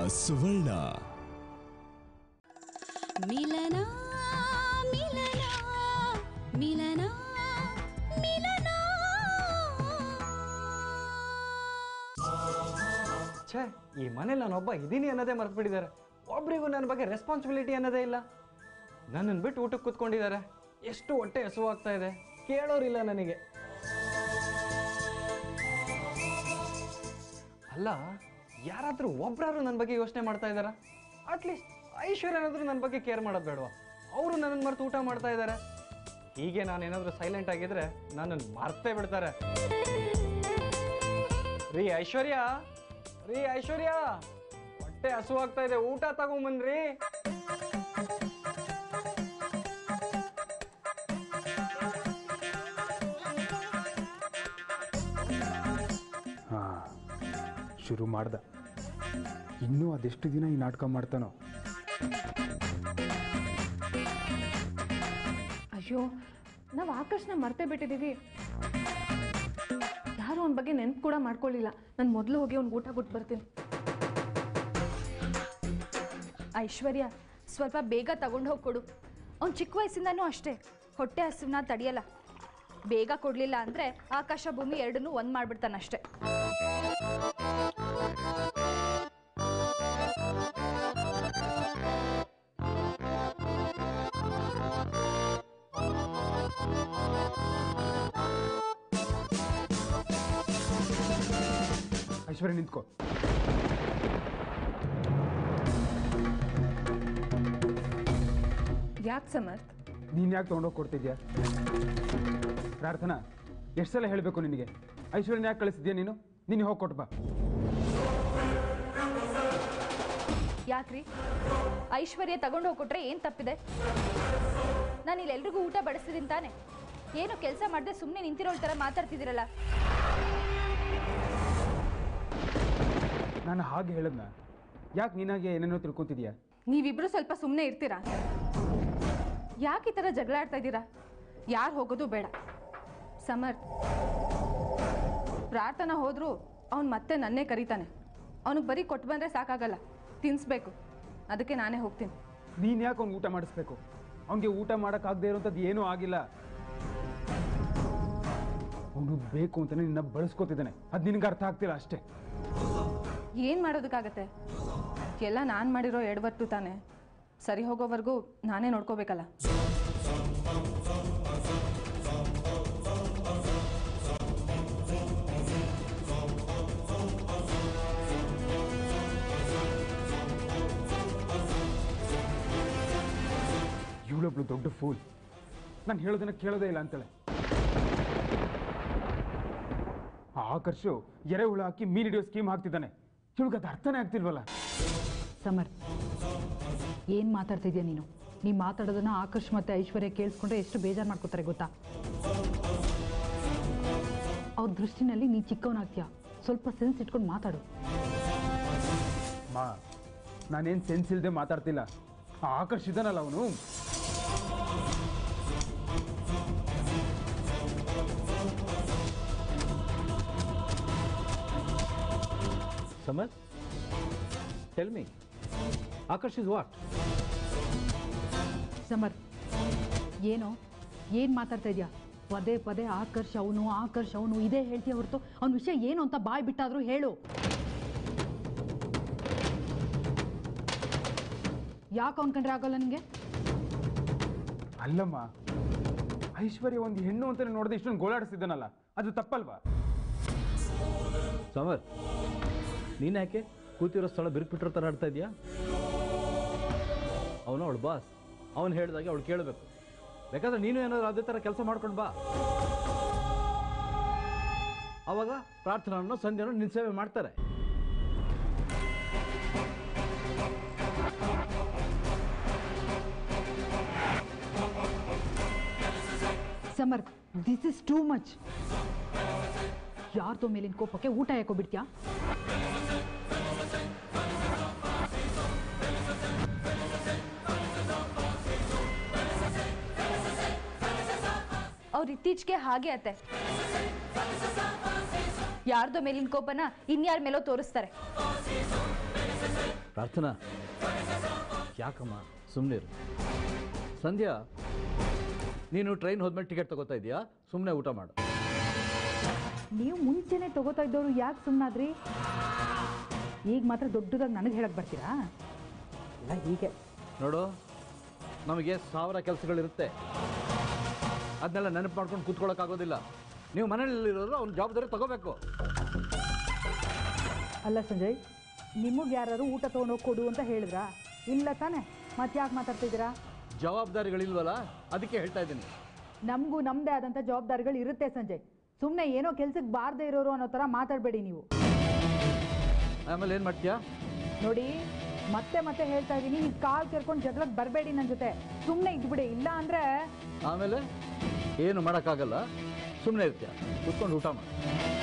ಸುವರ್ಣ ಮಿಲನ ಮಿಲನ ಮಿಲನ ಮಿಲನ ಛೇ ಈ ಮನೇಲಿ ನಾನೊಬ್ಬ ಇದ್ದೀನಿ ಅನ್ನೋದೇ ಮರ್ತು ಬಿಟ್ಟಿದ್ದಾರೆ ಒಬ್ರಿಗೂ ನನ್ನ ಬಗ್ಗೆ ರೆಸ್ಪಾನ್ಸಿಬಿಲಿಟಿ ಅನ್ನೋದೇ ಇಲ್ಲ ನನ್ನನ್ನು ಬಿಟ್ಟು ಊಟಕ್ಕೆ ಕೂತ್ಕೊಂಡಿದ್ದಾರೆ ಎಷ್ಟು ಹೊಟ್ಟೆ ಹಸುವಾಗ್ತಾ ಇದೆ ಕೇಳೋರಿಲ್ಲ ನನಗೆ ಅಲ್ಲ ಯಾರಾದರೂ ಒಬ್ರಾದ್ರು ನನ್ನ ಬಗ್ಗೆ ಯೋಚನೆ ಮಾಡ್ತಾ ಇದ್ದಾರಾ ಅಟ್ಲೀಸ್ಟ್ ಐಶ್ವರ್ಯನಾದರೂ ನನ್ನ ಬಗ್ಗೆ ಕೇರ್ ಮಾಡೋದು ಬೇಡವಾ ಅವರು ನನ್ನನ್ನು ಮರೆತು ಊಟ ಮಾಡ್ತಾ ಇದ್ದಾರೆ ಹೀಗೆ ನಾನೇನಾದರೂ ಸೈಲೆಂಟ್ ಆಗಿದ್ರೆ ನನ್ನನ್ನು ಮರ್ತೇ ಬಿಡ್ತಾರೆ ರೀ ಐಶ್ವರ್ಯ ರೀ ಐಶ್ವರ್ಯ ಹೊಟ್ಟೆ ಹಸುವಾಗ್ತಾ ಇದೆ ಊಟ ತಗೊಂಬನ್ರಿ ಹಾಂ ಶುರು ಮಾಡ್ದ ಇನ್ನೂ ಅದೆಷ್ಟು ದಿನ ಈ ನಾಟಕ ಮಾಡ್ತಾನೋ ಅಯ್ಯೋ ನಾವು ಆಕರ್ಷಣ ಮರ್ತೇ ಬಿಟ್ಟಿದ್ದೀವಿ ಯಾರು ಅವನ ಬಗ್ಗೆ ನೆನ್ಪು ಕೂಡ ಮಾಡ್ಕೊಳ್ಳಿಲ್ಲ ನಾನು ಮೊದಲು ಹೋಗಿ ಅವ್ನಿಗೆ ಊಟ ಕೊಟ್ಟು ಬರ್ತೀನಿ ಐಶ್ವರ್ಯ ಸ್ವಲ್ಪ ಬೇಗ ತಗೊಂಡು ಹೋಗಿ ಕೊಡು ಅವ್ನು ಚಿಕ್ಕ ವಯಸ್ಸಿಂದನೂ ಅಷ್ಟೇ ಹೊಟ್ಟೆ ಹಸಿವನ್ನ ತಡೆಯಲ್ಲ ಬೇಗ ಕೊಡಲಿಲ್ಲ ಅಂದರೆ ಆಕಾಶ ಭೂಮಿ ಎರಡನ್ನೂ ಒಂದು ಮಾಡಿಬಿಡ್ತಾನಷ್ಟೇ ಐಶ್ವರ್ಯ ನಿಂತ್ಕೋ ಯಾಕೆ ಸಮರ್ಥ್ ನೀನು ಯಾಕೆ ತೊಗೊಂಡೋಗಿ ಕೊಡ್ತಿದ್ಯಾ ಪ್ರಾರ್ಥನಾ ಎಷ್ಟು ಸಲ ಹೇಳಬೇಕು ನಿನಗೆ ಐಶ್ವರ್ಯನ ಯಾಕೆ ಕಳಿಸಿದ್ಯಾ ನೀನು ನೀನು ಹೋಗಿ ಕೊಟ್ಟು ಬಾ ಯಾಕ್ರಿ ಐಶ್ವರ್ಯ ತಗೊಂಡು ಹೋಗ್ಕೊಟ್ರೆ ಏನು ತಪ್ಪಿದೆ ನಾನು ಇಲ್ಲಿ ಎಲ್ರಿಗೂ ಊಟ ಬಡಿಸ್ತಿದ್ದೀನಿ ತಾನೆ ಏನು ಕೆಲಸ ಮಾಡದೆ ಸುಮ್ಮನೆ ನಿಂತಿರೋಳ್ ಥರ ಮಾತಾಡ್ತಿದ್ದೀರಲ್ಲ ನಾನು ಹಾಗೆ ಹೇಳದ್ನ ಯಾಕೆ ನೀನಾಗೆ ಏನೇನೋ ತಿಳ್ಕೊತಿದ್ಯಾ ನೀವಿಬ್ರು ಸ್ವಲ್ಪ ಸುಮ್ಮನೆ ಇರ್ತೀರಾ ಯಾಕೆ ಈ ಥರ ಜಗಳ ಆಡ್ತಾ ಇದ್ದೀರಾ ಯಾರು ಹೋಗೋದು ಬೇಡ ಸಮರ್ಥ್ ಪ್ರಾರ್ಥನಾ ಹೋದ್ರು ಅವ್ನು ಮತ್ತೆ ನನ್ನೇ ಕರೀತಾನೆ ಅವನಿಗೆ ಬರೀ ಕೊಟ್ಟು ಬಂದರೆ ಸಾಕಾಗಲ್ಲ ತಿನ್ನಿಸ್ಬೇಕು ಅದಕ್ಕೆ ನಾನೇ ಹೋಗ್ತೀನಿ ನೀನು ಯಾಕೆ ಅವ್ನು ಊಟ ಮಾಡಿಸ್ಬೇಕು ಅವನಿಗೆ ಊಟ ಮಾಡೋಕ್ಕಾಗದೇ ಇರೋಂಥದ್ದು ಏನೂ ಆಗಿಲ್ಲ ಅವನು ಬೇಕು ಅಂತಲೇ ನಿನ್ನ ಬಳಸ್ಕೊತಿದ್ದಾನೆ ಅದು ನಿನಗೆ ಅರ್ಥ ಆಗ್ತಿಲ್ಲ ಅಷ್ಟೇ ಏನು ಮಾಡೋದಕ್ಕಾಗತ್ತೆ ಎಲ್ಲ ನಾನು ಮಾಡಿರೋ ಎಡವಟ್ಟು ತಾನೆ ಸರಿ ಹೋಗೋವರೆಗೂ ನಾನೇ ನೋಡ್ಕೋಬೇಕಲ್ಲ ಇವಳೊಬ್ಳು ದೊಡ್ಡ ಫೂಲ್ ನಾನು ಹೇಳೋದನ್ನ ಕೇಳೋದೇ ಇಲ್ಲ ಅಂತೇಳೆ ಆ ಆಕರ್ಷು ಎರೆಹುಳು ಹಾಕಿ ಮೀನ್ ಹಿಡಿಯೋ ಸ್ಕೀಮ್ ಹಾಕ್ತಿದ್ದಾನೆ ಇವಳಿಗೆ ಅದು ಅರ್ಥನೇ ಆಗ್ತಿಲ್ವಲ್ಲ ಸಮರ್ ಏನು ಮಾತಾಡ್ತಿದ್ಯಾ ನೀನು ನೀ ಮಾತಾಡೋದನ್ನ ಆಕರ್ಷ್ ಮತ್ತೆ ಐಶ್ವರ್ಯ ಕೇಳಿಸ್ಕೊಂಡ್ರೆ ಎಷ್ಟು ಬೇಜಾರು ಮಾಡ್ಕೋತಾರೆ ಗೊತ್ತಾ ಅವ್ರ ದೃಷ್ಟಿನಲ್ಲಿ ನೀ ಚಿಕ್ಕವನಾಗ್ತೀಯ ಸ್ವಲ್ಪ ಸೆನ್ಸ್ ಇಟ್ಕೊಂಡು ಮಾತಾಡು ಮಾ ನಾನೇನು ಸೆನ್ಸ್ ಇಲ್ಲದೆ ಮಾತಾಡ್ತಿಲ್ಲ ಆ ಆಕರ್ಷ್ ಇದ್ದಾನಲ್ಲ ಅವನು Samar tell me Akarsh is what Samar ಏನೋ ಏನು ಮಾತಾಡ್ತಾ ಇದೆಯಾ ಪದೇ ಪದೇ ಆಕರ್ಷ್ ಅವನು ಆಕರ್ಷ್ ಅವನು ಇದೇ ಹೇಳ್ತೀಯ ಹೊರತು ಅವನ ವಿಷಯ ಏನು ಅಂತ ಬಾಯ್ ಬಿಟ್ಟಾದ್ರೂ ಹೇಳು ಯಾಕೆ ಅವನ ಕಂಡ್ರೆ ಆಗೋಲ್ಲ ನಿನಗೆ ಅಲ್ಲಮ್ಮ ಐಶ್ವರ್ಯ ಒಂದು ಹೆಣ್ಣು ಅಂತ ನೋಡದೆ ಇಷ್ಟೊಂದು ಗೋಳಾಡಿಸಿದ್ದಾನಲ್ಲ ಅದು ತಪ್ಪಲ್ವಾ ಸಮರ್ ನೀನು ಯಾಕೆ ಕೂತಿರೋ ಸ್ಥಳ ಬಿರುಕ್ಬಿಟ್ಟಿರೋ ಥರ ಆಡ್ತಾ ಇದೆಯಾ ಅವನು ಅವಳು ಬಾಸ್ ಅವನು ಹೇಳಿದಾಗೆ ಅವಳು ಕೇಳಬೇಕು ಬೇಕಾದ್ರೆ ನೀನು ಏನಾದರೂ ಅದೇ ಥರ ಕೆಲಸ ಮಾಡ್ಕೊಂಡು ಬಾ ಅವಾಗ ಪ್ರಾರ್ಥನಾ ಸಂಧ್ಯನೂ ನಿನ್ನ ಸೇವೆ ಮಾಡ್ತಾರೆ Samar this is too much ಯಾರ್ದೋ ಮೇಲಿನ ಕೋಪಕ್ಕೆ ಊಟ ಯಾಕೋ ಬಿಡ್ತೀಯಾ ಅವ್ರು ಇತ್ತೀಚೆಗೆ ಹಾಗೆ ಅತ್ತೆ ಯಾರ್ದೋ ಮೇಲಿನ ಕೋಪನ ಇನ್ಯಾರ ಮೇಲೋ ತೋರಿಸ್ತಾರೆ ಪ್ರಾರ್ಥನಾ ಯಾಕಮ್ಮ ಸುಮ್ಮನಿರು ಸಂಧ್ಯಾ ನೀನು ಟ್ರೈನ್ ಹೋದ್ಮೇಲೆ ಟಿಕೆಟ್ ತಗೋತಾ ಇದೆಯಾ ಸುಮ್ಮನೆ ಊಟ ಮಾಡು ನೀವು ಮುಂಚೆನೆ ತಗೋತಾ ಇದ್ದವರು ಯಾಕೆ ಸುಮ್ಮನಾದ್ರಿ ಈಗ ಮಾತ್ರ ದೊಡ್ಡದಾಗಿ ನನಗೆ ಹೇಳಕ್ಕೆ ಬರ್ತೀರಾ ಇಲ್ಲ ಹೀಗೆ ನೋಡು ನಮಗೆ ಸಾವಿರ ಕೆಲಸಗಳಿರುತ್ತೆ ಅದನ್ನೆಲ್ಲ ನೆನಪು ಮಾಡ್ಕೊಂಡು ಕೂತ್ಕೊಳ್ಳೋಕ್ಕಾಗೋದಿಲ್ಲ ನೀವು ಮನೇಲಿರೋರು ಅವ್ನ ಜವಾಬ್ದಾರಿ ತಗೋಬೇಕು ಅಲ್ಲ ಸಂಜಯ್ ನಿಮಗೆ ಯಾರು ಊಟ ತೊಗೊಂಡೋಗಿ ಕೊಡು ಅಂತ ಹೇಳಿದ್ರಾ ಇಲ್ಲ ತಾನೇ ಮತ್ತೆ ಯಾಕೆ ಮಾತಾಡ್ತಿದ್ದೀರಾ ಜವಾಬ್ದಾರಿಗಳಿಲ್ವಲ್ಲ ಅದಕ್ಕೆ ಹೇಳ್ತಾ ಇದ್ದೀನಿ ನಮಗೂ ನಮ್ಮದೇ ಆದಂಥ ಜವಾಬ್ದಾರಿಗಳು ಇರುತ್ತೆ ಸಂಜಯ್ ಸುಮ್ಮನೆ ಏನೋ ಕೆಲ್ಸಕ್ಕೆ ಬಾರದೇ ಇರೋರು ಅನ್ನೋ ಥರ ಮಾತಾಡಬೇಡಿ ನೀವು ಆಮೇಲೆ ಏನು ಮಾಡ್ತೀಯಾ ನೋಡಿ ಮತ್ತೆ ಮತ್ತೆ ಹೇಳ್ತಾ ಇದ್ದೀನಿ ಈ ಕಾಲ್ ಕೆರ್ಕೊಂಡು ಜಗಳಕ್ಕೆ ಬರಬೇಡಿ ನನ್ನ ಜೊತೆ ಸುಮ್ಮನೆ ಇದ್ಬಿಡಿ ಇಲ್ಲ ಅಂದರೆ ಆಮೇಲೆ ಏನು ಮಾಡೋಕ್ಕಾಗಲ್ಲ ಸುಮ್ಮನೆ ಇರ್ತೀಯ ಕೂತ್ಕೊಂಡು ಊಟ ಮಾಡಿ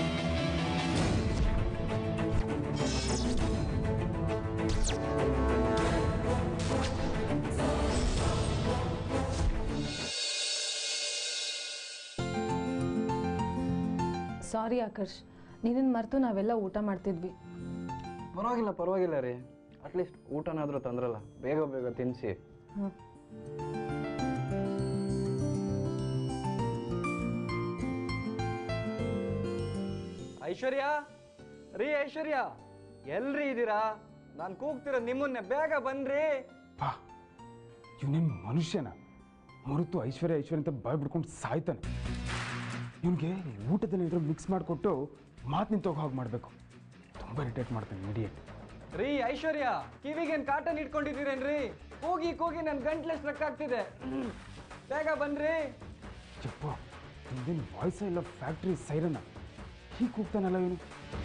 ಸಾರಿ ಆಕರ್ಷ್ ನಿನ್ನನ್ನು ಮರೆತು ನಾವೆಲ್ಲ ಊಟ ಮಾಡ್ತಿದ್ವಿ ಪರವಾಗಿಲ್ಲ ಪರವಾಗಿಲ್ಲ ರೀ ಅಟ್ಲೀಸ್ಟ್ ಊಟನಾದರೂ ತಂದ್ರಲ್ಲ ಬೇಗ ಬೇಗ ತಿನ್ನಿಸಿ ಐಶ್ವರ್ಯ ರೀ ಐಶ್ವರ್ಯ ಎಲ್ರಿ ಇದ್ದೀರಾ ನಾನು ಕೂಗ್ತಿರೋ ನಿಮ್ಮನ್ನೇ ಬೇಗ ಬನ್ರಿ ಬಾ ಇವನೇನು ಮನುಷ್ಯನ ಮರುತು ಐಶ್ವರ್ಯ ಐಶ್ವರ್ಯ ಅಂತ ಬಾಯ್ ಬಿಡ್ಕೊಂಡು ಸಾಯ್ತಾನೆ ಇವನಿಗೆ ಊಟದಲ್ಲಿ ಏನಾದ್ರು ಮಿಕ್ಸ್ ಮಾಡಿಕೊಟ್ಟು ಮಾತು ನಿಂತೋಗಿ ಹಾಗೆ ಮಾಡಬೇಕು ತುಂಬ ಇರಿಟೇಟ್ ಮಾಡ್ತಾನೆ ಇಡಿಯೇಟ್ ರೀ ಐಶ್ವರ್ಯ ಕಿವಿಗೇನ್ ಕಾಟನ್ ಇಟ್ಕೊಂಡಿದ್ದೀರೇನ್ರಿ ಕೂಗಿ ಕೂಗಿ ನನ್ನ ಗಂಟ್ಲೆ ಸ್ಟ್ರಕ್ ಆಗ್ತಿದೆ ಬೇಗ ಬನ್ರಿ ಯಪ್ಪ ಇದೇನು ವಾಯ್ಸ ಇಲ್ಲ ಫ್ಯಾಕ್ಟ್ರಿ ಸೈರನ ಹೀಗೆ ಕೂಗ್ತಾನಲ್ಲ ಇವನು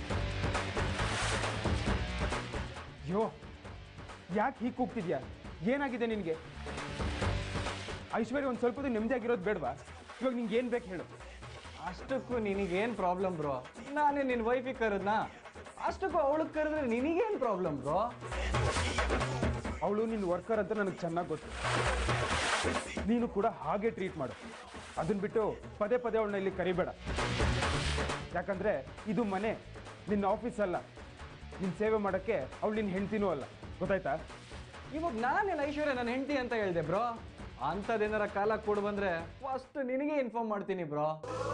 ಯೋ ಯಾಕೆ ಹೀಗೆ ಕೂಗ್ತಿದ್ಯಾ ಏನಾಗಿದೆ ನಿನಗೆ ಐಶ್ವರ್ಯ ಒಂದು ಸ್ವಲ್ಪ ನೆಮ್ಮದಿಯಾಗಿರೋದು ಬೇಡವಾ ಇವಾಗ ನಿಂಗೆ ಏನು ಬೇಕು ಹೇಳು ಅಷ್ಟಕ್ಕೂ ನಿನಗೇನು ಪ್ರಾಬ್ಲಮ್ ಬ್ರೋ ನಾನೇ ನಿನ್ನ ವೈಫಿಗೆ ಕರೆದ್ನಾ ಅಷ್ಟಕ್ಕೂ ಅವಳಿಗೆ ಕರೆದ್ರೆ ನಿನಗೇನು ಪ್ರಾಬ್ಲಮ್ ಬ್ರೋ ಅವಳು ನಿನ್ನ ವರ್ಕರ್ ಅಂತ ನನಗೆ ಚೆನ್ನಾಗಿ ಗೊತ್ತು ನೀನು ಕೂಡ ಹಾಗೆ ಟ್ರೀಟ್ ಮಾಡು ಅದನ್ನ ಬಿಟ್ಟು ಪದೇ ಪದೇ ಅವಳನ್ನ ಇಲ್ಲಿ ಕರಿಬೇಡ ಯಾಕಂದ್ರೆ ಇದು ಮನೆ ನಿನ್ನ ಆಫೀಸ್ ಅಲ್ಲ ನಿನ್ನ ಸೇವೆ ಮಾಡೋಕ್ಕೆ ಅವಳು ನಿನ್ನ ಹೆಂಡ್ತಿನೂ ಅಲ್ಲ ಗೊತ್ತಾಯ್ತಾ ಇವಾಗ ನಾನೇನು ಐಶ್ವರ್ಯ ನನ್ನ ಹೆಂಡತಿ ಅಂತ ಹೇಳ್ದೆ ಬ್ರೋ ಅಂಥದ್ದೇನಾರ ಕಾಲ ಕೊಡು ಬಂದ್ರೆ ಫಸ್ಟ್ ನಿನಗೆ ಇನ್ಫಾರ್ಮ್ ಮಾಡ್ತೀನಿ ಬ್ರೋ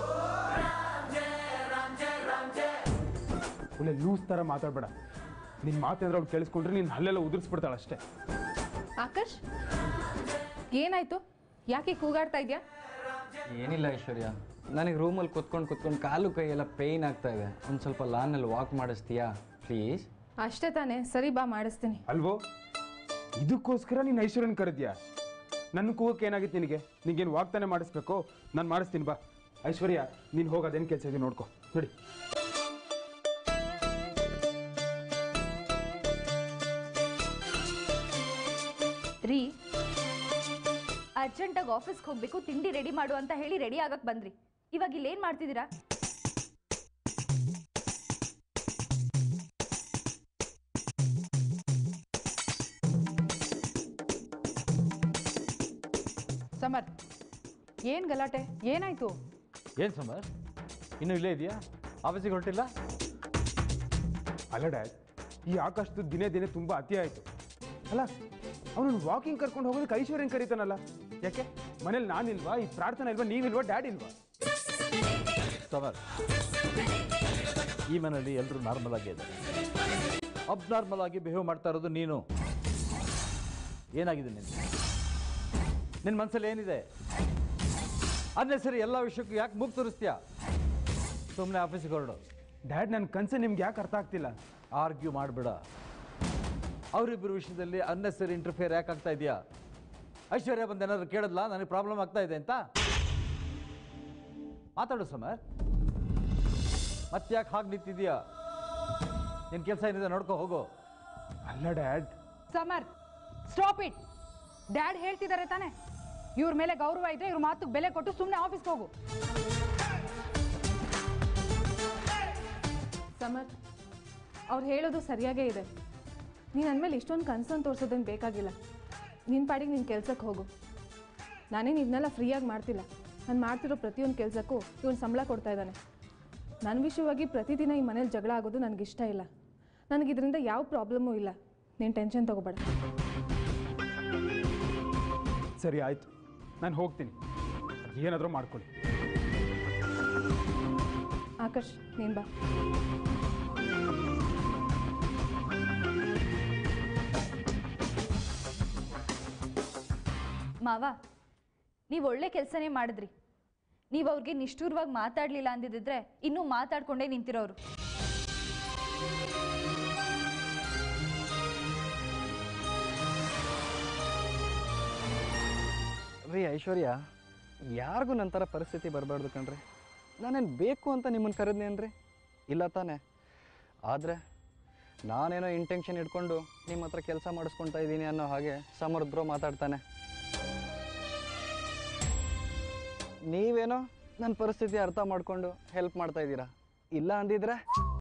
ಒಳ್ಳೆ ಲೂಸ್ ಥರ ಮಾತಾಡಬೇಡ ನಿನ್ನ ಮಾತೇಂದ್ರೆ ಅವ್ಳು ಕೇಳಿಸ್ಕೊಂಡ್ರೆ ನೀನು ಹಲ್ಲೆಲ್ಲ ಉದುರಿಸ್ಬಿಡ್ತಾಳೆ ಅಷ್ಟೇ ಆಕರ್ಷ್ ಏನಾಯ್ತು ಯಾಕೆ ಕೂಗಾಡ್ತಾ ಇದೆಯಾ ಏನಿಲ್ಲ ಐಶ್ವರ್ಯ ನನಗೆ ರೂಮಲ್ಲಿ ಕುತ್ಕೊಂಡು ಕುತ್ಕೊಂಡು ಕಾಲು ಕೈ ಎಲ್ಲ ಪೇಯ್ನ್ ಆಗ್ತಾ ಇದೆ ಒಂದು ಸ್ವಲ್ಪ ಲಾನಲ್ಲಿ ವಾಕ್ ಮಾಡಿಸ್ತೀಯಾ ಪ್ಲೀಸ್ ಅಷ್ಟೇ ತಾನೇ ಸರಿ ಬಾ ಮಾಡಿಸ್ತೀನಿ ಅಲ್ವೋ ಇದಕ್ಕೋಸ್ಕರ ನೀನು ಐಶ್ವರ್ಯನ ಕರೆದ್ಯಾ ನನ್ನ ಕೂಗಕ್ಕೆ ಏನಾಗಿತ್ತು ನಿನಗೆ ನಿನಗೇನು ವಾಗ್ತಾನೆ ಮಾಡಿಸ್ಬೇಕು ನಾನು ಮಾಡಿಸ್ತೀನಿ ಬಾ ಐಶ್ವರ್ಯ ನೀನು ಹೋಗಿ ಅದೇನು ಕೆಲಸ ಇದೆ ನೋಡ್ಕೊ ನೋಡಿ ರೀ ಅರ್ಜೆಂಟಾಗಿ ಆಫೀಸ್ಗೆ ಹೋಗ್ಬೇಕು ತಿಂಡಿ ರೆಡಿ ಮಾಡು ಅಂತ ಹೇಳಿ ರೆಡಿ ಆಗಕ್ಕೆ ಬಂದ್ರಿ ಇವಾಗ ಇಲ್ಲೇನು ಮಾಡ್ತಿದ್ದೀರಾ ಸಮರ್ ಏನು ಗಲಾಟೆ ಏನಾಯ್ತು ಏನು ಸಮರ್ ಇನ್ನೂ ಇಲ್ಲೇ ಇದೆಯಾ ಆಫೀಸಿಗೆ ಹೊರಟಿಲ್ಲ ಅಲ್ಲ ಡ್ಯಾಡ್ ಈ ಆಕಾಶದ್ದು ದಿನೇ ದಿನೇ ತುಂಬ ಅತಿ ಆಯಿತು ಅಲ್ಲ ಅವನನ್ನು ವಾಕಿಂಗ್ ಕರ್ಕೊಂಡು ಹೋಗೋದಕ್ಕೆ ಐಶ್ವರ್ಯನ್ ಕರೀತಾನಲ್ಲ ಯಾಕೆ ಮನೇಲಿ ನಾನಿಲ್ವಾ ಈ ಪ್ರಾರ್ಥನೆ ಇಲ್ವಾ ನೀವಿಲ್ವಾ ಡ್ಯಾಡ್ ಇಲ್ವಾ ಸಮರ್ ಈ ಮನೆಯಲ್ಲಿ ಎಲ್ಲರೂ ನಾರ್ಮಲ್ ಆಗೇ ಇದ್ದಾರೆ ಅಬ್ನಾರ್ಮಲ್ ಆಗಿ ಬಿಹೇವ್ ಮಾಡ್ತಾ ಇರೋದು ನೀನು ಏನಾಗಿದೆ ನಿನ್ನ ನಿನ್ನ ಮನಸ್ಸಲ್ಲಿ ಏನಿದೆ ಸರಿ ಎಲ್ಲ ವಿಷಯಕ್ಕೂ ಯಾಕೆ ಮೂಗ್ ತೋರಿಸ್ತೀಯಾ ಸುಮ್ಮನೆ ಆಫೀಸಿಗೆ ಹೊರಡು ಡ್ಯಾಡ್ ನನ್ನ ಕನಸು ನಿಮ್ಗೆ ಯಾಕೆ ಅರ್ಥ ಆಗ್ತಿಲ್ಲ ಆರ್ಗ್ಯೂ ಮಾಡಬೇಡ ಅವರಿಬ್ಬರ ವಿಷಯದಲ್ಲಿ ಅನ್ನೆಸರಿ ಇಂಟರ್ಫಿಯರ್ ಯಾಕೆ ಆಗ್ತಾ ಇದೆಯಾ ಐಶ್ವರ್ಯ ಬಂದು ಏನಾದ್ರು ಕೇಳಿದ್ಲ ನನಗೆ ಪ್ರಾಬ್ಲಮ್ ಆಗ್ತಾ ಇದೆ ಅಂತ ಮಾತಾಡು ಸಮರ್ ಮತ್ತೆ ಯಾಕೆ ಹಾಗೆ ನಿಂತಿದ್ಯಾ ನಿನ್ನ ಕೆಲಸ ಏನಿದೆ ನೋಡ್ಕೊ ಹೋಗು ಅಲ್ಲ dad Samar stop it dad ಹೇಳ್ತಿದ್ದಾರೆ ತಾನೆ ಇವ್ರ ಮೇಲೆ ಗೌರವ ಇದ್ರೆ ಇವ್ರ ಮಾತಿಗೆ ಬೆಲೆ ಕೊಟ್ಟು ಸುಮ್ಮನೆ ಆಫೀಸ್ಗೆ ಹೋಗು ಸಮರ್ ಅವ್ರು ಹೇಳೋದು ಸರಿಯಾಗೇ ಇದೆ ನೀನು ಅಂದಮೇಲೆ ಇಷ್ಟೊಂದು ಕನ್ಸರ್ನ್ ತೋರಿಸೋದೇನು ಬೇಕಾಗಿಲ್ಲ ನಿನ್ನ ಪಾಡಿಗೆ ನಿನ್ನ ಕೆಲ್ಸಕ್ಕೆ ಹೋಗು ನಾನೇನು ಇದನ್ನೆಲ್ಲ ಫ್ರೀಯಾಗಿ ಮಾಡ್ತಿಲ್ಲ ನಾನು ಮಾಡ್ತಿರೋ ಪ್ರತಿಯೊಂದು ಕೆಲಸಕ್ಕೂ ಇವನು ಸಂಬಳ ಕೊಡ್ತಾ ಇದ್ದಾನೆ ನನ್ನ ವಿಷಯವಾಗಿ ಪ್ರತಿದಿನ ಈ ಮನೇಲಿ ಜಗಳ ಆಗೋದು ನನಗಿಷ್ಟ ಇಲ್ಲ ನನಗೆ ಇದರಿಂದ ಯಾವ ಪ್ರಾಬ್ಲಮ್ಮೂ ಇಲ್ಲ ನೀನು ಟೆನ್ಷನ್ ತಗೋಬೇಡ ಸರಿ ಆಯಿತು ನಾನು ಹೋಗ್ತೀನಿ ಏನಾದರೂ ಮಾಡ್ಕೊಳ್ಳಿ ಆಕರ್ಷ್ ನೀನು ಬಾ ಮಾವ ನೀವು ಒಳ್ಳೆ ಕೆಲಸನೇ ಮಾಡಿದ್ರಿ ನೀವು ಅವ್ರಿಗೆ ನಿಷ್ಠೂರವಾಗಿ ಮಾತಾಡಲಿಲ್ಲ ಅಂದಿದ್ದಿದ್ರೆ ಇನ್ನೂ ಮಾತಾಡ್ಕೊಂಡೇ ನಿಂತಿರೋರು ರೀ ಐಶ್ವರ್ಯ ಯಾರಿಗೂ ನನ್ನ ಥರ ಪರಿಸ್ಥಿತಿ ಬರಬಾರ್ದು ಕಣ್ರಿ ನಾನೇನು ಬೇಕು ಅಂತ ನಿಮ್ಮನ್ನು ಕರೆದ್ನೇನ್ರಿ ಇಲ್ಲ ತಾನೇ ಆದರೆ ನಾನೇನೋ ಇಂಟೆನ್ಷನ್ ಇಟ್ಕೊಂಡು ನಿಮ್ಮ ಹತ್ರ ಕೆಲಸ ಮಾಡಿಸ್ಕೊಳ್ತಾ ಇದ್ದೀನಿ ಅನ್ನೋ ಹಾಗೆ ಸಮರ್ ಬ್ರೋ ಮಾತಾಡ್ತಾನೆ ನೀವೇನೋ ನನ್ನ ಪರಿಸ್ಥಿತಿ ಅರ್ಥ ಮಾಡಿಕೊಂಡು ಹೆಲ್ಪ್ ಮಾಡ್ತಾ ಇದ್ದೀರಾ ಇಲ್ಲ ಅಂದಿದ್ರೆ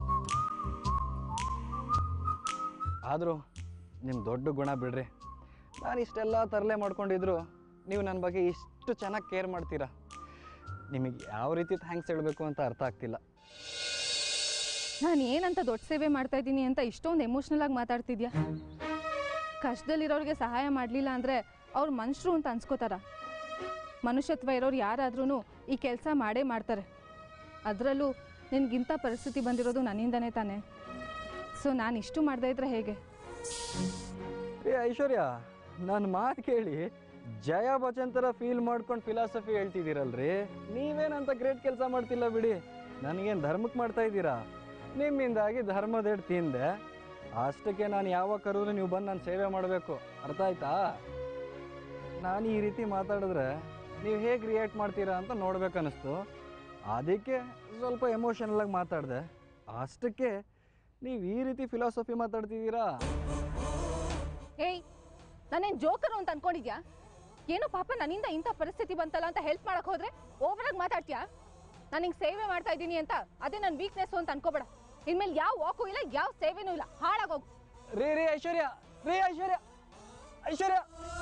ಆದರೂ ನಿಮ್ಮ ದೊಡ್ಡ ಗುಣ ಬಿಡ್ರಿ ನಾನು ಇಷ್ಟೆಲ್ಲ ತರಲೆ ಮಾಡ್ಕೊಂಡಿದ್ರು ನೀವು ನನ್ನ ಬಗ್ಗೆ ಇಷ್ಟು ಚೆನ್ನಾಗಿ ಕೇರ್ ಮಾಡ್ತೀರಾ ನಿಮಗೆ ಯಾವ ರೀತಿ ಥ್ಯಾಂಕ್ಸ್ ಹೇಳಬೇಕು ಅಂತ ಅರ್ಥ ಆಗ್ತಿಲ್ಲ ನಾನು ಏನಂತ ದೊಡ್ಡ ಸೇವೆ ಮಾಡ್ತಾ ಇದ್ದೀನಿ ಅಂತ ಇಷ್ಟೊಂದು ಎಮೋಷ್ನಲ್ ಆಗಿ ಮಾತಾಡ್ತಿದ್ಯಾ ಕಷ್ಟದಲ್ಲಿರೋರಿಗೆ ಸಹಾಯ ಮಾಡಲಿಲ್ಲ ಅಂದರೆ ಅವ್ರು ಮನುಷ್ಯರು ಅಂತ ಅನ್ಸ್ಕೋತಾರ ಮನುಷ್ಯತ್ವ ಇರೋರು ಯಾರಾದ್ರೂ ಈ ಕೆಲಸ ಮಾಡೇ ಮಾಡ್ತಾರೆ ಅದರಲ್ಲೂ ನಿನ್ಗಿಂಥ ಪರಿಸ್ಥಿತಿ ಬಂದಿರೋದು ನನ್ನಿಂದನೇ ತಾನೆ ಸೊ ನಾನು ಇಷ್ಟು ಮಾಡದೇ ಇದ್ರೆ ಹೇಗೆ ಏ ಐಶ್ವರ್ಯ ನನ್ನ ಮಾತು ಕೇಳಿ ಜಯ ಬಚ್ಚನ್ ಥರ ಫೀಲ್ ಮಾಡ್ಕೊಂಡು ಫಿಲಾಸಫಿ ಹೇಳ್ತಿದ್ದೀರಲ್ರಿ ನೀವೇನಂತ ಗ್ರೇಟ್ ಕೆಲಸ ಮಾಡ್ತಿಲ್ಲ ಬಿಡಿ ನನಗೇನು ಧರ್ಮಕ್ಕೆ ಮಾಡ್ತಾ ಇದ್ದೀರಾ ನಿಮ್ಮಿಂದಾಗಿ ಧರ್ಮದೇಡ್ ತಿಂದೆ ಅಷ್ಟಕ್ಕೆ ನಾನು ಯಾವಾಗ ಕರೆದ್ರು ನೀವು ಬಂದು ನಾನು ಸೇವೆ ಮಾಡಬೇಕು ಅರ್ಥ ಆಯ್ತಾ ನಾನು ಈ ರೀತಿ ಮಾತಾಡಿದ್ರೆ ನೀವು ಹೇಗೆ ರಿಯಾಕ್ಟ್ ಮಾಡ್ತೀರಾ ಅಂತ ನೋಡ್ಬೇಕನ್ನಿಸ್ತು ಅದಕ್ಕೆ ಸ್ವಲ್ಪ ಎಮೋಷನಲ್ ಆಗಿ ಮಾತಾಡಿದೆ ಅಷ್ಟಕ್ಕೆ ನೀವು ಈ ರೀತಿ ಫಿಲಾಸಫಿ ಮಾತಾಡ್ತಿದ್ದೀರಾ ಏಯ್ ನಾನೇನು ಜೋಕರು ಅಂತ ಅನ್ಕೊಂಡಿದ್ಯಾ ಏನೋ ಪಾಪ ನನ್ನಿಂದ ಇಂಥ ಪರಿಸ್ಥಿತಿ ಬಂತಲ್ಲ ಅಂತ ಹೆಲ್ಪ್ ಮಾಡಕ್ ಹೋದ್ರೆ ಓವರಾಗಿ ಮಾತಾಡ್ತೀಯಾ ನಾನು ಹಿಂಗೆ ಸೇವೆ ಮಾಡ್ತಾ ಇದ್ದೀನಿ ಅಂತ ಅದೇ ನನ್ನ ವೀಕ್ನೆಸ್ ಅಂತ ಅನ್ಕೋಬೇಡ ಇನ್ಮೇಲೆ ಯಾವ ವಾಕು ಇಲ್ಲ ಯಾವ ಸೇವೆನೂ ಇಲ್ಲ ಹಾಳಾಗೋಗು ರೀ ರೀ ಐಶ್ವರ್ಯ ರೀ ಐಶ್ವರ್ಯ ಐಶ್ವರ್ಯ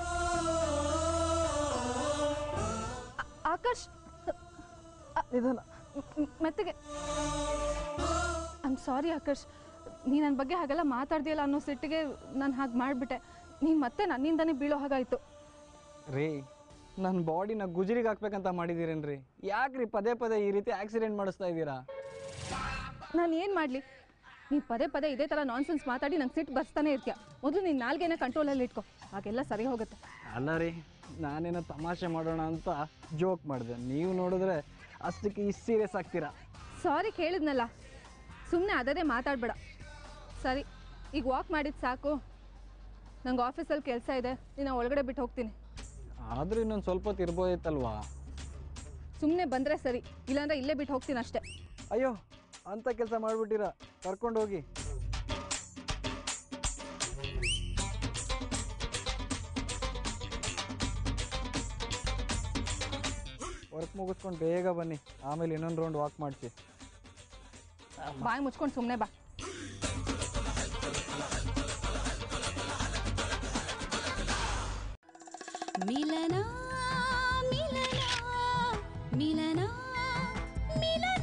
ಆಕರ್ಷ್ ನಿಧಾನ ಮ್- ಮ್- ಮೆತ್ತಗೆ ಐಮ್ ಸಾರಿ ಆಕರ್ಷ್ ನೀ ನನ್ನ ಬಗ್ಗೆ ಹಾಗೆಲ್ಲ ಮಾತಾಡ್ದಿಯಲ್ಲ ಅನ್ನೋ ಸಿಟ್ಟಿಗೆ ನಾನು ಹಾಗೆ ಮಾಡಿಬಿಟ್ಟೆ ನೀನು ಮತ್ತೆ ನನ್ನಿಂದನೇ ಬೀಳೋ ಹಾಗಾಯಿತು ರೀ ನನ್ನ ಬಾಡಿನ ಗುಜರಿಗೆ ಹಾಕ್ಬೇಕಂತ ಮಾಡಿದ್ದೀರೇನ್ರಿ ಯಾಕ್ರಿ ಪದೇ ಪದೇ ಈ ರೀತಿ ಆಕ್ಸಿಡೆಂಟ್ ಮಾಡಿಸ್ತಾ ಇದ್ದೀರಾ ನಾನು ಏನು ಮಾಡಲಿ ನೀನು ಪದೇ ಪದೇ ಇದೇ ಥರ ನಾನ್ಸೆನ್ಸ್ ಮಾತಾಡಿ ನಂಗೆ ಸಿಟ್ಟು ಬರ್ಸ್ತಾನೆ ಇರ್ತೀಯ ಮೊದಲು ನೀನು ನಾಲ್ಗೆನ ಕಂಟ್ರೋಲಲ್ಲಿ ಇಟ್ಕೊ ಹಾಗೆಲ್ಲ ಸರಿ ಹೋಗುತ್ತೆ ಅಲ್ಲ ರೀ ನಾನೇನೋ ತಮಾಷೆ ಮಾಡೋಣ ಅಂತ ಜೋಕ್ ಮಾಡಿದೆ ನೀವು ನೋಡಿದ್ರೆ ಅಷ್ಟಕ್ಕೆ ಇಷ್ಟು ಸೀರಿಯಸ್ ಆಗ್ತೀರಾ ಸಾರಿ ಕೇಳಿದ್ನಲ್ಲ ಸುಮ್ಮನೆ ಅದದೇ ಮಾತಾಡಬೇಡ ಸರಿ ಈಗ ವಾಕ್ ಮಾಡಿದ್ದು ಸಾಕು ನಂಗೆ ಆಫೀಸಲ್ಲಿ ಕೆಲಸ ಇದೆ ನೀನು ಒಳಗಡೆ ಬಿಟ್ಟು ಹೋಗ್ತೀನಿ ಆದರೂ ಇನ್ನೊಂದು ಸ್ವಲ್ಪ ಹೊತ್ತು ಇರ್ಬೋದಿತ್ತಲ್ವಾ ಸುಮ್ಮನೆ ಬಂದರೆ ಸರಿ ಇಲ್ಲಾಂದ್ರೆ ಇಲ್ಲೇ ಬಿಟ್ಟು ಹೋಗ್ತೀನಿ ಅಷ್ಟೇ ಅಯ್ಯೋ ಅಂಥ ಕೆಲಸ ಮಾಡಿಬಿಟ್ಟಿರಾ ಕರ್ಕೊಂಡು ಹೋಗಿ ವರ್ಕ್ ಮುಗಿಸ್ಕೊಂಡು ಬೇಗ ಬನ್ನಿ ಆಮೇಲೆ ಇನ್ನೊಂದು ರೌಂಡ್ ವಾಕ್ ಮಾಡಿಸಿ ಬಾಯಿ ಮುಚ್ಕೊಂಡು ಸುಮ್ಮನೆ ಬಾ ಮಿಲನ ಮಿಲನ ಮಿಲನ ಮಿಲನ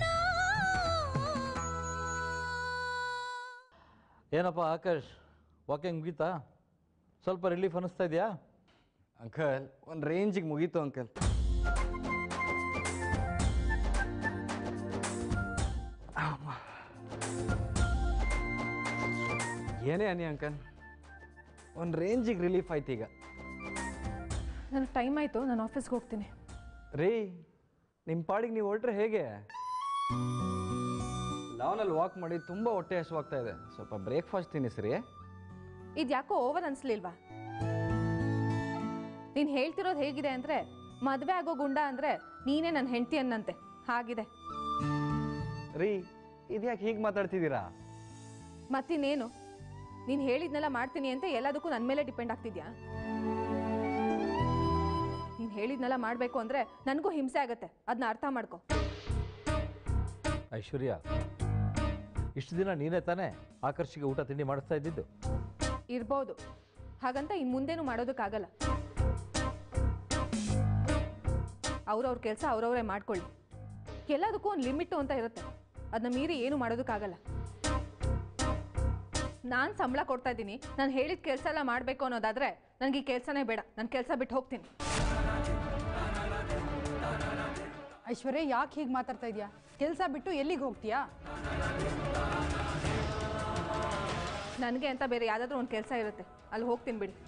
ಏನಪ್ಪ ಆಕಾಶ್ ವಾಕಿಂಗ್ ಮುಗೀತಾ ಸ್ವಲ್ಪ ರಿಲೀಫ್ ಅನ್ನಿಸ್ತಾ ಇದೆಯಾ ಅಂಕಲ್ ಒಂದು ರೇಂಜಿಗೆ ಮುಗೀತು ಅಂಕಲ್ ಏನೇ ಅನ್ನಿ ಅಂಕಲ್ ಒಂದು ರೇಂಜಿಗೆ ರಿಲೀಫ್ ಆಯ್ತು ಈಗ ನನಗೆ ಟೈಮ್ ಆಯಿತು ನಾನು ಆಫೀಸ್ಗೆ ಹೋಗ್ತೀನಿ ರೀ ನಿಮ್ಮ ಪಾಡಿಗೆ ನೀವು ಹೊರಟ್ರೆ ಹೇಗೆ ಲಾವನಲ್ಲಿ ವಾಕ್ ಮಾಡಿ ತುಂಬ ಹೊಟ್ಟೆ ಹಸುವಾಗ್ತಾ ಇದೆ ಸ್ವಲ್ಪ ಬ್ರೇಕ್ಫಾಸ್ಟ್ ತಿನ್ನಿಸ್ರಿ ಇದು ಯಾಕೋ ಓವರ್ ಅನ್ಸ್ಲಿಲ್ವಾ ನೀನು ಹೇಳ್ತಿರೋದು ಹೇಗಿದೆ ಅಂದರೆ ಮದುವೆ ಆಗೋ ಗುಂಡ ಅಂದರೆ ನೀನೇ ನನ್ನ ಹೆಂಡತಿ ಅನ್ನಂತೆ ಹಾಗಿದೆ ರೀ ಇದ್ಯಾಕೆ ಹೀಗೆ ಮಾತಾಡ್ತಿದ್ದೀರಾ ಮತ್ತಿನ್ನೇನು ನೀನು ಹೇಳಿದ್ನೆಲ್ಲ ಮಾಡ್ತೀನಿ ಅಂತ ಎಲ್ಲದಕ್ಕೂ ನನ್ನ ಮೇಲೆ ಡಿಪೆಂಡ್ ಆಗ್ತಿದ್ಯಾ ನೀನು ಹೇಳಿದ್ನೆಲ್ಲ ಮಾಡಬೇಕು ಅಂದರೆ ನನಗೂ ಹಿಂಸೆ ಆಗತ್ತೆ ಅದನ್ನ ಅರ್ಥ ಮಾಡ್ಕೊ ಐಶ್ವರ್ಯ ಇಷ್ಟು ದಿನ ನೀನೇ ತಾನೇ ಆಕರ್ಷಿಗೆ ಊಟ ತಿಂಡಿ ಮಾಡಿಸ್ತಾ ಇದ್ದಿದ್ದು ಇರ್ಬೋದು ಹಾಗಂತ ಇನ್ನು ಮುಂದೇನು ಮಾಡೋದಕ್ಕಾಗಲ್ಲ ಅವ್ರವ್ರ ಕೆಲಸ ಅವ್ರವರೇ ಮಾಡ್ಕೊಳ್ಳಿ ಎಲ್ಲದಕ್ಕೂ ಒಂದು ಲಿಮಿಟ್ಟು ಅಂತ ಇರುತ್ತೆ ಅದನ್ನ ಮೀರಿ ಏನು ಮಾಡೋದಕ್ಕಾಗಲ್ಲ ನಾನು ಸಂಬಳ ಕೊಡ್ತಾ ಇದ್ದೀನಿ ನಾನು ಹೇಳಿದ ಕೆಲಸ ಎಲ್ಲ ಮಾಡಬೇಕು ಅನ್ನೋದಾದರೆ ನನಗೆ ಈ ಕೆಲಸನೇ ಬೇಡ ನಾನು ಕೆಲಸ ಬಿಟ್ಟು ಹೋಗ್ತೀನಿ ಐಶ್ವರ್ಯ ಯಾಕೆ ಹೀಗೆ ಮಾತಾಡ್ತಾ ಇದೆಯಾ ಕೆಲಸ ಬಿಟ್ಟು ಎಲ್ಲಿಗೆ ಹೋಗ್ತೀಯಾ ನನಗೆ ಅಂತ ಬೇರೆ ಯಾವುದಾದ್ರೂ ಒಂದು ಕೆಲಸ ಇರುತ್ತೆ ಅಲ್ಲಿ ಹೋಗ್ತೀನಿ ಬಿಡಿ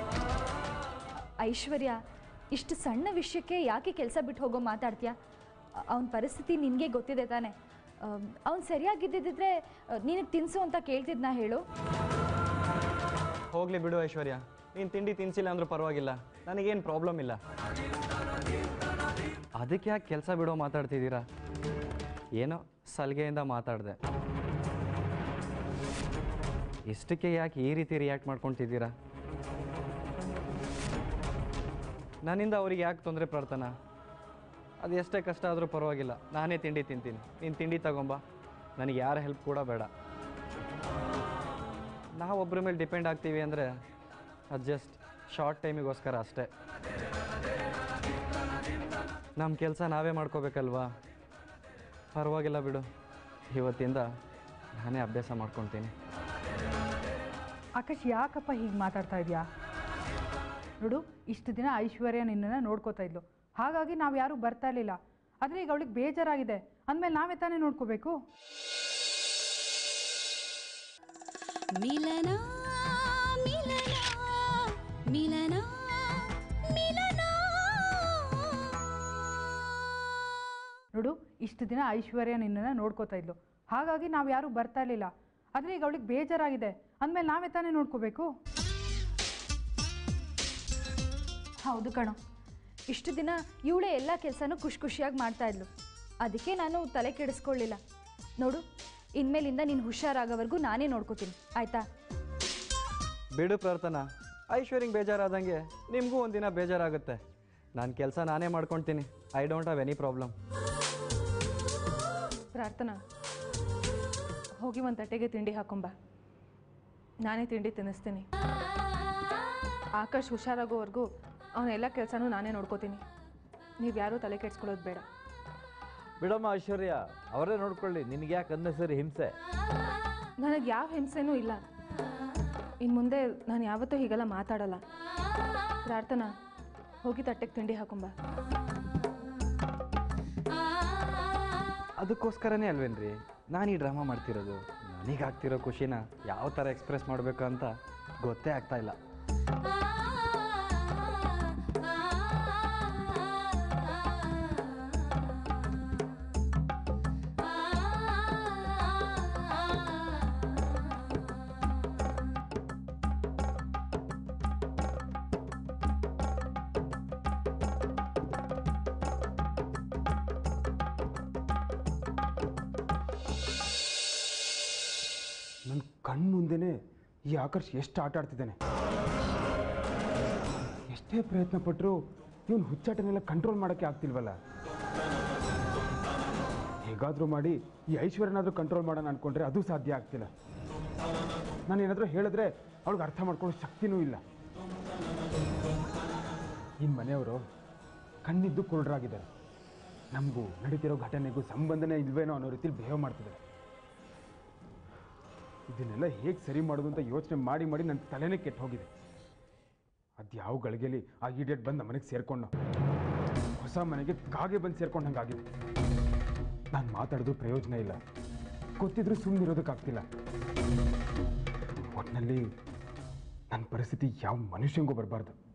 ಐಶ್ವರ್ಯ ಇಷ್ಟು ಸಣ್ಣ ವಿಷಯಕ್ಕೆ ಯಾಕೆ ಕೆಲಸ ಬಿಟ್ಟು ಹೋಗೋ ಮಾತಾಡ್ತೀಯಾ ಅವನ ಪರಿಸ್ಥಿತಿ ನಿನಗೆ ಗೊತ್ತಿದೆ ತಾನೆ ಅವ್ನು ಸರಿಯಾಗಿದ್ದಿದ್ರೆ ನಿನಗೆ ತಿನ್ಸು ಅಂತ ಕೇಳ್ತಿದ್ನಾ ಹೇಳು ಹೋಗ್ಲಿ ಬಿಡು ಐಶ್ವರ್ಯ ನೀನು ತಿಂಡಿ ತಿನ್ಸಿಲ್ಲ ಅಂದ್ರೂ ಪರವಾಗಿಲ್ಲ ನನಗೇನು ಪ್ರಾಬ್ಲಮ್ ಇಲ್ಲ ಅದಕ್ಕೆ ಯಾಕೆ ಕೆಲಸ ಬಿಡೋ ಮಾತಾಡ್ತಿದ್ದೀರಾ ಏನೋ ಸಲಿಗೆಯಿಂದ ಮಾತಾಡಿದೆ ಇಷ್ಟಕ್ಕೆ ಯಾಕೆ ಈ ರೀತಿ ರಿಯಾಕ್ಟ್ ಮಾಡ್ಕೊತಿದ್ದೀರಾ ನನ್ನಿಂದ ಅವ್ರಿಗೆ ಯಾಕೆ ತೊಂದರೆ ಪ್ರಾರ್ಥನಾ ಅದು ಎಷ್ಟೇ ಕಷ್ಟ ಆದರೂ ಪರವಾಗಿಲ್ಲ ನಾನೇ ತಿಂಡಿ ತಿಂತೀನಿ ನೀನು ತಿಂಡಿ ತಗೊಂಬ ನನಗೆ ಯಾರ ಹೆಲ್ಪ್ ಕೂಡ ಬೇಡ ನಾವು ಒಬ್ಬರ ಮೇಲೆ ಡಿಪೆಂಡ್ ಆಗ್ತೀವಿ ಅಂದರೆ ಅದು ಜಸ್ಟ್ ಶಾರ್ಟ್ ಟೈಮಿಗೋಸ್ಕರ ಅಷ್ಟೇ ನಮ್ಮ ಕೆಲಸ ನಾವೇ ಮಾಡ್ಕೋಬೇಕಲ್ವಾ ಪರವಾಗಿಲ್ಲ ಬಿಡು ಇವತ್ತಿಂದ ನಾನೇ ಅಭ್ಯಾಸ ಮಾಡ್ಕೊತೀನಿ ಆಕಾಶ್ ಯಾಕಪ್ಪ ಹೀಗೆ ಮಾತಾಡ್ತಾ ಇದೆಯಾ ನೋಡು ಇಷ್ಟು ದಿನ ಐಶ್ವರ್ಯ ನಿನ್ನನ್ನು ನೋಡ್ಕೋತಾ ಇದ್ಲು ಹಾಗಾಗಿ ನಾವು ಯಾರೂ ಬರ್ತಾ ಇರಲಿಲ್ಲ ಆದರೆ ಈಗ ಅವಳಿಗೆ ಬೇಜಾರಾಗಿದೆ ಅಂದಮೇಲೆ ನಾವೇ ತಾನೇ ನೋಡ್ಕೋಬೇಕು ಮಿಲನ ಮಿಲನ ಮಿಲನ ಮಿಲನ ನೋಡು ಇಷ್ಟು ದಿನ ಐಶ್ವರ್ಯ ನಿನ್ನನ್ನು ನೋಡ್ಕೋತಾ ಇದ್ಲು ಹಾಗಾಗಿ ನಾವು ಯಾರೂ ಬರ್ತಾ ಇರಲಿಲ್ಲ ಆದರೆ ಈಗ ಅವಳಿಗೆ ಬೇಜಾರಾಗಿದೆ ಅಂದಮೇಲೆ ನಾವೇ ತಾನೇ ನೋಡ್ಕೋಬೇಕು ಹೌದು ಕಣೋ ಇಷ್ಟು ದಿನ ಇವಳೇ ಎಲ್ಲ ಕೆಲಸನೂ ಖುಷಿ ಖುಷಿಯಾಗಿ ಮಾಡ್ತಾ ಇದ್ಲು ಅದಕ್ಕೆ ನಾನು ತಲೆ ಕೆಡಿಸ್ಕೊಳ್ಳಿಲ್ಲ ನೋಡು ಇನ್ಮೇಲಿಂದ ನೀನು ಹುಷಾರಾಗೋವರೆಗೂ ನಾನೇ ನೋಡ್ಕೋತೀನಿ ಆಯ್ತಾ ಬಿಡು ಪ್ರಾರ್ಥನಾ ಐಶ್ವರ್ಯಂಗೆ ಬೇಜಾರಾದಂಗೆ ನಿಮಗೂ ಒಂದಿನ ಬೇಜಾರಾಗುತ್ತೆ ನಾನು ಕೆಲಸ ನಾನೇ ಮಾಡ್ಕೊಳ್ತೀನಿ I don't have any problem Prarthana ಹೋಗಿ ಒಂದು ತಟ್ಟೆಗೆ ತಿಂಡಿ ಹಾಕೊಂಬ ನಾನೇ ತಿಂಡಿ ತಿನ್ನಿಸ್ತೀನಿ ಆಕಾಶ್ ಹುಷಾರಾಗೋವರೆಗೂ ಅವನ ಎಲ್ಲ ಕೆಲಸನೂ ನಾನೇ ನೋಡ್ಕೋತೀನಿ ನೀವು ಯಾರೂ ತಲೆ ಕೆಡ್ಸ್ಕೊಳ್ಳೋದು ಬೇಡ ಬಿಡಮ್ಮ ಐಶ್ವರ್ಯ ಅವರೇ ನೋಡ್ಕೊಳ್ಳಿ ನಿನಗೆ ಯಾಕೆ ಅನ್ನೆಸರಿ ಹಿಂಸೆ ನನಗೆ ಯಾವ ಹಿಂಸೆನೂ ಇಲ್ಲ ಇನ್ನು ಮುಂದೆ ನಾನು ಯಾವತ್ತೂ ಹೀಗೆಲ್ಲ ಮಾತಾಡಲ್ಲ ಪ್ರಾರ್ಥನಾ ಹೋಗಿ ತಟ್ಟೆಗೆ ತಿಂಡಿ ಹಾಕೊಂಬ ಅದಕ್ಕೋಸ್ಕರನೇ ಅಲ್ವೇನ್ರಿ ನಾನು ಈ ಡ್ರಾಮಾ ಮಾಡ್ತಿರೋದು ನನಗಾಗ್ತಿರೋ ಖುಷಿನ ಯಾವ ಥರ ಎಕ್ಸ್ಪ್ರೆಸ್ ಮಾಡಬೇಕು ಅಂತ ಗೊತ್ತೇ ಆಗ್ತಾ ಇಲ್ಲ ನನ್ನ ಕಣ್ಣು ಮುಂದೆನೇ ಈ ಆಕರ್ಷ್ ಎಷ್ಟು ಆಟ ಆಡ್ತಿದ್ದಾನೆ ಎಷ್ಟೇ ಪ್ರಯತ್ನ ಪಟ್ಟರು ಇವನು ಹುಚ್ಚಾಟನೆಲ್ಲ ಕಂಟ್ರೋಲ್ ಮಾಡೋಕ್ಕೆ ಆಗ್ತಿಲ್ವಲ್ಲ ಹೇಗಾದರೂ ಮಾಡಿ ಈ ಐಶ್ವರ್ಯನಾದರೂ ಕಂಟ್ರೋಲ್ ಮಾಡೋಣ ಅನ್ಕೊಂಡ್ರೆ ಅದು ಸಾಧ್ಯ ಆಗ್ತಿಲ್ಲ ನಾನು ಏನಾದರೂ ಹೇಳಿದ್ರೆ ಅವಳಿಗೆ ಅರ್ಥ ಮಾಡ್ಕೊಳ್ಳೋ ಶಕ್ತಿನೂ ಇಲ್ಲ ಇನ್ನು ಮನೆಯವರು ಕಣ್ಣಿದ್ದು ಕುರುಡರಾಗಿದ್ದಾರೆ ನಮಗೂ ನಡೀತಿರೋ ಘಟನೆಗೂ ಸಂಬಂಧನೇ ಇಲ್ವೇನೋ ಅನ್ನೋ ರೀತಿಲಿ ಬಿಹೇವ್ ಮಾಡ್ತಿದ್ದಾರೆ ಇದನ್ನೆಲ್ಲ ಹೇಗೆ ಸರಿ ಮಾಡೋದು ಅಂತ ಯೋಚನೆ ಮಾಡಿ ಮಾಡಿ ನನ್ನ ತಲೆನೇ ಕೆಟ್ಟು ಹೋಗಿದೆ ಅದು ಯಾವ ಗಳಿಗೆಲಿ ಆ ಇಡಿಯಟ್ ಬಂದು ಮನೆಗೆ ಸೇರ್ಕೊಂಡು ಹೊಸ ಮನೆಗೆ ಕಾಗೆ ಬಂದು ಸೇರ್ಕೊಂಡಂಗಾಗಿದೆ ನಾನು ಮಾತಾಡೋದು ಪ್ರಯೋಜನ ಇಲ್ಲ ಗೊತ್ತಿದ್ರೂ ಸುಮ್ಮನೆ ಇರೋದಕ್ಕಾಗ್ತಿಲ್ಲ ಒಟ್ಟಿನಲ್ಲಿ ನನ್ನ ಪರಿಸ್ಥಿತಿ ಯಾವ ಮನುಷ್ಯಂಗೂ ಬರಬಾರ್ದು